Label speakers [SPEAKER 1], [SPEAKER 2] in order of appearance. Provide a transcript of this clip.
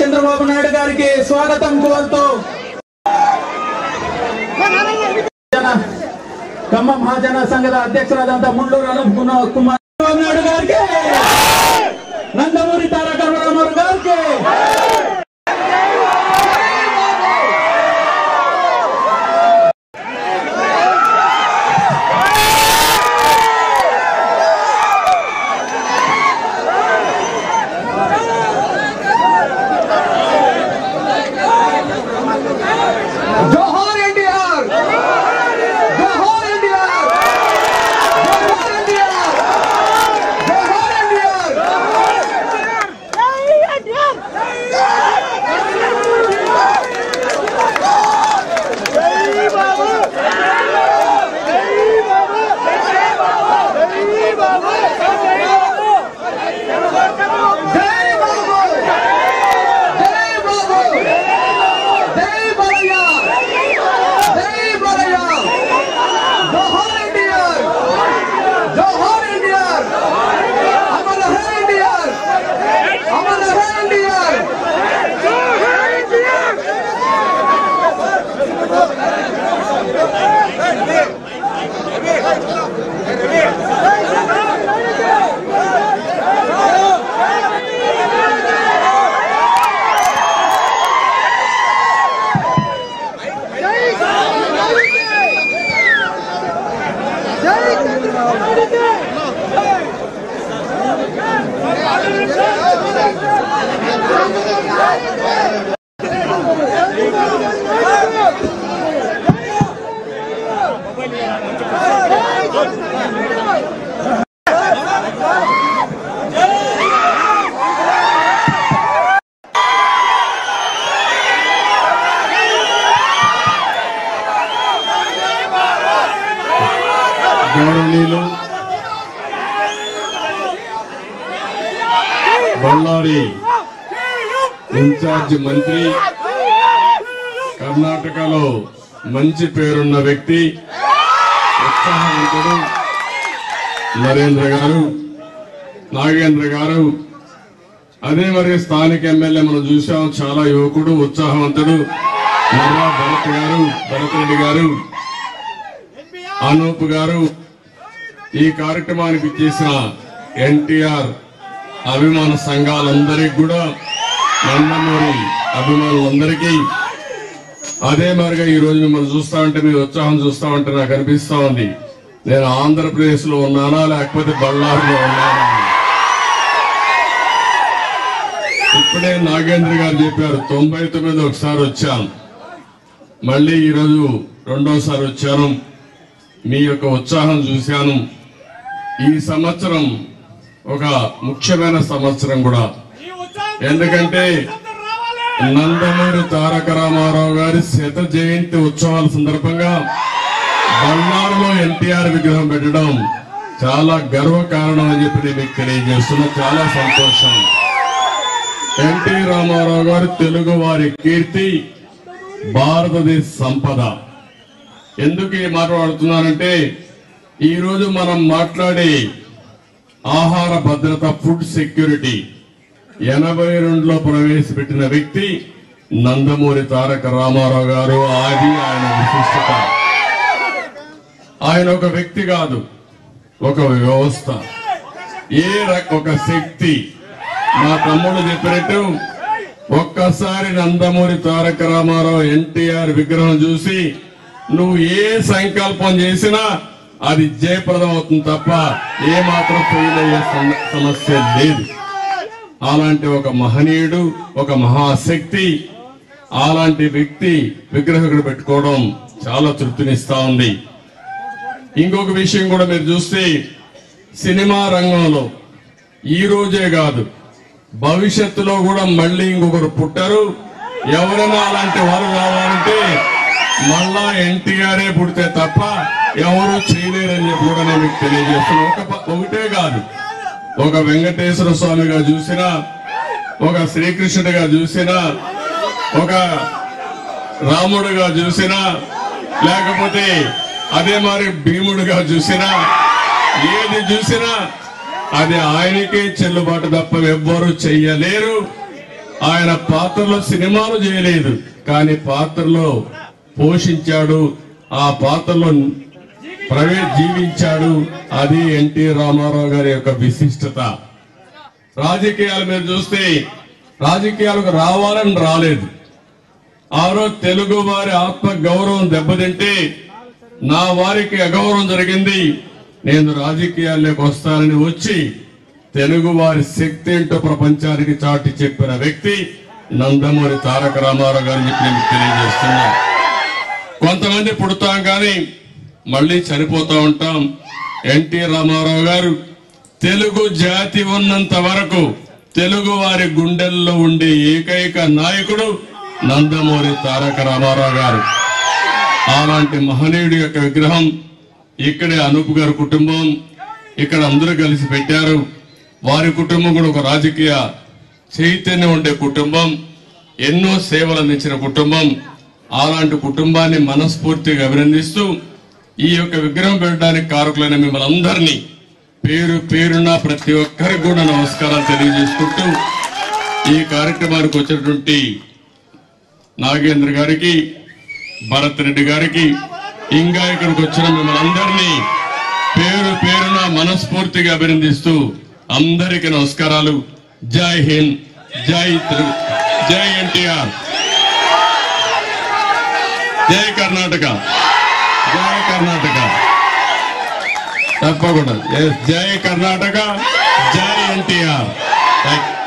[SPEAKER 1] చంద్రబాబు నాయుడు గారికి స్వాగతం కోరుతూ జన ఖమ్మం మహాజన సంఘದ అధ్యక్షురాದಂತ ముళ్ళూరు అనూప్ కుమార్ కుమార్ చంద్రబాబు నాయుడు గారికి నందమూరి తారక రామారావు గారికి
[SPEAKER 2] జోహార్ ఎన్టీఆర్ జోహార్ ఎన్టీఆర్ జోహార్ ఎన్టీఆర్ జోహార్ ఎన్టీఆర్ జై బాబు జై బాబు జై బాలయ్య జై బాలయ్య జోహార్ ఎన్టీఆర్ జోహార్ ఎన్టీఆర్ అమర్ హై ఎన్టీఆర్ అమర్ హై ఎన్టీఆర్
[SPEAKER 3] గౌరవనీయులు బళ్ళారి ఇన్ఛార్జ్ మంత్రి కర్ణాటకలో మంచి పేరున్న వ్యక్తి ఉత్సాహవంతుడు నరేంద్ర గారు నాగేంద్ర గారు అదే మరి స్థానిక ఎమ్మెల్యే మనం చూసాం చాలా యువకుడు ఉత్సాహవంతుడు మర్రా భరత్ గారు భరత్ రెడ్డి గారు అనూప్ గారు ఈ కార్యక్రమానికి ఇచ్చేసిన ఎన్టీఆర్ అభిమాన సంఘాలందరికీ కూడా నందమూరి అభిమానులందరికీ అదే మరిగా ఈ రోజు మిమ్మల్ని చూస్తా ఉంటే మీ ఉత్సాహం చూస్తా ఉంటే నాకు అనిపిస్తా ఉంది నేను ఆంధ్రప్రదేశ్ లో ఉన్నానా లేకపోతే బళ్ళారిలో ఉన్నానా ఇప్పుడే నాగేంద్ర గారు చెప్పారు తొంభై తొమ్మిది ఒకసారి వచ్చాను మళ్ళీ ఈరోజు రెండోసారి వచ్చాను మీ యొక్క ఉత్సాహం చూశాను ఈ సంవత్సరం ఒక ముఖ్యమైన సంవత్సరం కూడా ఎందుకంటే నందమూరి తారక రామారావు గారి శత జయంతి ఉత్సవాల సందర్భంగా బళ్ళారులో ఎన్టీఆర్ విగ్రహం పెట్టడం చాలా గర్వ కారణం అని చెప్పి నేను మీకు తెలియజేస్తున్నా చాలా సంతోషం ఎన్టీ రామారావు గారు తెలుగు వారి కీర్తి భారతదేశ సంపద ఎందుకు ఈ మాట్లాడుతున్నానంటే ఈ రోజు మనం మాట్లాడే ఆహార భద్రత ఫుడ్ సెక్యూరిటీ ఎనభై రెండులో ప్రవేశపెట్టిన వ్యక్తి నందమూరి తారక రామారావు గారు ఆది ఆయన విశిష్టత ఆయన ఒక వ్యక్తి కాదు ఒక వ్యవస్థ ఏ రక ఒక శక్తి మా తమ్ముడు చెప్పినట్టు ఒక్కసారి నందమూరి తారక రామారావు ఎన్టీఆర్ విగ్రహం చూసి నువ్వు ఏ సంకల్పం చేసినా అది జయప్రదం అవుతుంది తప్ప ఏ మాత్రం ఫెయిల్ అయ్యే సమ- సమస్య లేదు అలాంటి ఒక మహనీయుడు ఒక మహాశక్తి అలాంటి వ్యక్తి విగ్రహం ఇక్కడ పెట్టుకోవడం చాలా తృప్తినిస్తా ఉంది ఇంకొక విషయం కూడా మీరు చూస్తే సినిమా రంగంలో ఈ రోజే కాదు భవిష్యత్తులో కూడా మళ్ళీ ఇంకొకరు పుట్టారు ఎవరైనా అలాంటి వారు రావాలంటే మళ్ళా ఎన్టీఆర్ఏ పుడితే తప్ప ఎవరు చేయలేరని చెప్పి కూడా నేను మీకు తెలియజేస్తున్నాను ఒక ప- ఒకటే కాదు ఒక వెంకటేశ్వర స్వామిగా చూసినా ఒక శ్రీకృష్ణుడిగా చూసినా ఒక రాముడుగా చూసినా లేకపోతే అదే మరి భీముడుగా చూసినా ఏది చూసినా అది ఆయనకే చెల్లుబాటు తప్ప ఎవ్వరూ చెయ్యలేరు ఆయన పాత్రలో సినిమాలు చేయలేదు కానీ పాత్రలో పోషించాడు ఆ పాత్రలో ప్రవే జీవించాడు అది ఎన్టీ రామారావు గారి యొక్క విశిష్టత రాజకీయాలు మీరు చూస్తే రాజకీయాలకు రావాలని రాలేదు ఆ రోజు తెలుగు వారి ఆత్మ గౌరవం దెబ్బతింటే నా వారికి అగౌరవం జరిగింది నేను రాజకీయాల్లోకి వస్తానని వచ్చి తెలుగు వారి శక్తి ఏంటో ప్రపంచానికి చాటి చెప్పిన వ్యక్తి నందమూరి తారక రామారావు గారిని చెప్పి నేను తెలియజేస్తున్నా కొంతమంది పుడతాం కానీ మళ్ళీ చనిపోతా ఉంటాం ఎన్టీ రామారావు గారు తెలుగు జాతి ఉన్నంత వరకు తెలుగు వారి గుండెల్లో ఉండే ఏకైక నాయకుడు నందమూరి తారక రామారావు గారు అలాంటి మహనీయుడి యొక్క విగ్రహం ఇక్కడే అనూప్ గారి కుటుంబం ఇక్కడ అందరూ కలిసి పెట్టారు వారి కుటుంబం కూడా ఒక రాజకీయ చైతన్యం ఉండే కుటుంబం ఎన్నో సేవలు అందించిన కుటుంబం అలాంటి కుటుంబాన్ని మనస్ఫూర్తిగా అభినందిస్తూ ఈ యొక్క విగ్రహం పెట్టడానికి కారకులైన మిమ్మల్ని అందరినీ పేరు పేరున ప్రతి ఒక్కరికి కూడా నమస్కారాలు తెలియజేసుకుంటూ ఈ కార్యక్రమానికి వచ్చినటువంటి నాగేంద్ర గారికి భరత్ రెడ్డి గారికి ఇంకా ఇక్కడికి వచ్చిన మిమ్మల్ని అందరినీ పేరు పేరున మనస్ఫూర్తిగా అభినందిస్తూ అందరికీ నమస్కారాలు జై హింద్ జై తెలు- జై ఎన్టీఆర్ జై కర్ణాటక జై కర్ణాటక తప్పకుండా Yes, జై కర్ణాటక జై ఎన్టీఆర్ థ్యాంక్